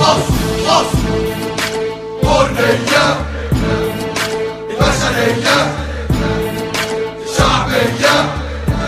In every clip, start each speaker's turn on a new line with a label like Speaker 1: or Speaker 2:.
Speaker 1: مصر مصر حرية البشرية الشعبية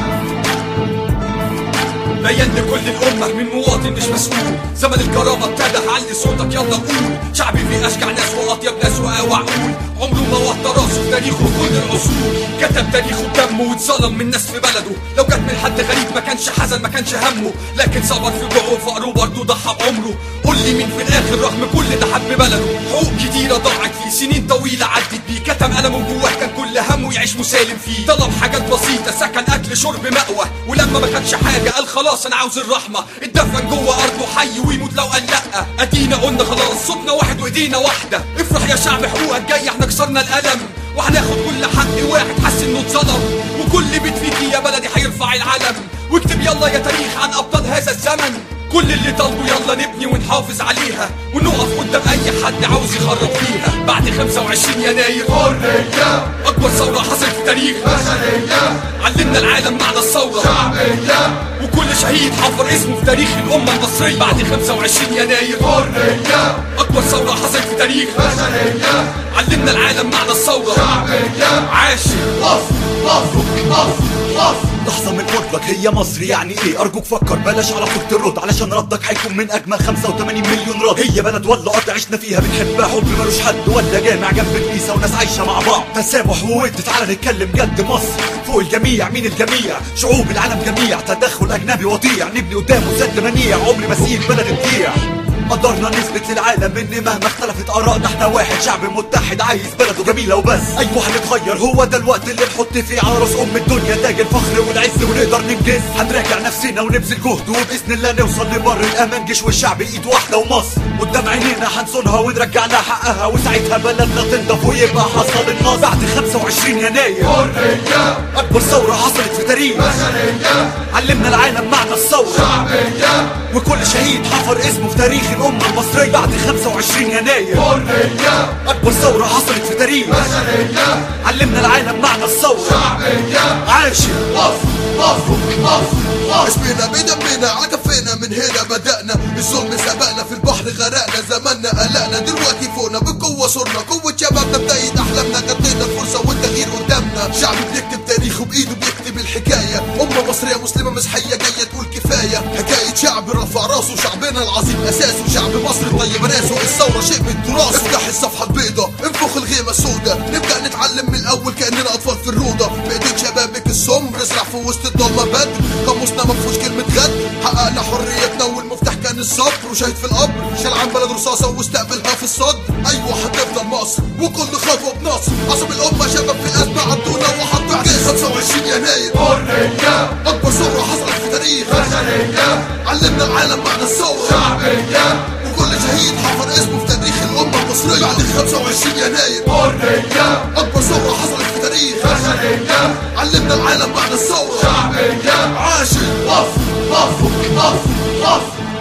Speaker 2: بين لكل الأمة من مواطن مش مسؤول زمن الكرامة ابتدى علي صوتك يلا قول شعبي فيه أشجع ناس وأطيب ناس وأوع قول عمره ما وطى راسه في تاريخه كل العصور كتب تاريخه بدمه واتظلم من ناس في بلده لو جت من حد غريب ما كانش حزن ما كانش همه لكن صبر في جوعه وفقره برضه ضحى بعمره قول لي مين في الآخر رغم كل ده حب بلده حقوق كتيرة ضاعت فيه سنين طويلة عدت بيه كتم قلمه جواه كان كل همه يعيش مسالم فيه طلب حاجات بسيطة سكن أكل شرب مأوى ولما ما كانش حاجة قال خلاص أنا عاوز الرحمة اتدفن جوه أرضه حي ويموت لو قال لأ أدينا قلنا خلاص صوتنا واحد وإيدينا واحدة افرح يا شعب حقوقك جاي احنا كسرنا القلم وهناخد كل حق واحد حس انه اتظلم وكل بيت فيكي يا بلدي هيرفع العلم واكتب يلا يا تاريخ عن ابطال هذا الزمن كل اللي طالبه يلا نبني ونحافظ عليها ونقف قدام اي حد عاوز يخرب فيها بعد 25 يناير
Speaker 1: حرية
Speaker 2: اكبر ثوره حصلت في تاريخ
Speaker 1: بشرية
Speaker 2: علمنا العالم معنى الثوره
Speaker 1: شعبية
Speaker 2: وكل شهيد حفر اسمه في تاريخ الامه المصريه بعد 25 يناير
Speaker 1: حرية
Speaker 2: اكبر ثوره حصلت في تاريخ
Speaker 1: بشرية
Speaker 2: علمنا العالم معنى الثوره
Speaker 1: شعبية
Speaker 2: عاشر
Speaker 1: مصر مصر مصر مصر
Speaker 3: لحظة من فضلك هي مصر يعني ايه ارجوك فكر بلاش على طول ترد علشان ردك هيكون من اجمل 85 مليون رد هي بلد ولا ارض عشنا فيها بنحبها حب ملوش حد ولا جامع جنب كنيسة وناس عايشة مع بعض تسامح وود تعالى نتكلم جد مصر فوق الجميع مين الجميع شعوب العالم جميع تدخل اجنبي وطيع نبني قدامه سد منيع عمري ما اسيب بلد تضيع قدرنا نثبت للعالم ان مهما اختلفت ارائنا احنا واحد شعب متحد عايز بلده جميله وبس ايوه هنتغير هو ده الوقت اللي نحط فيه على راس ام الدنيا تاج الفخر والعز ونقدر ننجز هنراجع نفسنا ونبذل جهد وباذن الله نوصل لبر الامان جيش والشعب ايد واحده ومصر قدام عينينا هنصونها ونرجع لها حقها وساعتها بلدنا تنضف ويبقى حصل النصر بعد 25 يناير
Speaker 1: حرية
Speaker 3: اكبر ثوره حصلت في تاريخ
Speaker 1: بشرية
Speaker 3: علمنا العالم معنى الثوره
Speaker 1: شعبية
Speaker 3: وكل شهيد حفر اسمه في تاريخ الأمة المصرية بعد 25 يناير
Speaker 1: حرية
Speaker 3: أكبر ثورة حصلت في تاريخ
Speaker 1: بشرية
Speaker 3: علمنا العالم معنى الثورة
Speaker 1: شعبية
Speaker 3: عاشر
Speaker 1: مصر مصر مصر مصر
Speaker 4: اسمنا بدمنا عكفينا من هنا بدأنا الظلم سبقنا في البحر غرقنا زماننا قلقنا دلوقتي فوقنا بالقوة صرنا قوة شبابنا بداية أحلامنا غطينا الفرصة والتغيير قدامنا شعب بيكتب تاريخه بإيده بيكتب الحكاية أمة مصرية مسلمة مسيحية جاية تقول كفاية حكاية شعب رفع راسه شعبنا العظيم أساسه شعب مصر طيب ناسه الثورة شيء من التراث افتح الصفحة البيضاء انفخ الغيمة السوداء نبدأ نتعلم من الأول كأننا أطفال في الروضة بإيدين شبابك السمر ازرع في وسط الضلمة بدر قاموسنا مفهوش كلمة غد حققنا حريتنا والمفتاح كان الصبر وشهد في القبر شال عن بلد رصاصة واستقبلها في الصدر أيوة هتفضل مصر وكل خطوة بنصر عصب الأمة شباب في الأزمة عدونا وحطوا عجيز 25 يناير
Speaker 1: حرية
Speaker 4: أكبر ثورة حصلت في تاريخ
Speaker 1: بشرية
Speaker 4: علمنا العالم معنى الثورة
Speaker 1: شعبية
Speaker 4: وكل شهيد حفر اسمه في تاريخ الأمة المصرية بعد 25 يناير
Speaker 1: حرية
Speaker 4: أكبر ثورة حصلت في تاريخ
Speaker 1: بشرية
Speaker 4: علمنا العالم معنى الثورة
Speaker 1: شعبية
Speaker 4: عاشر
Speaker 1: مصر مصر مصر مصر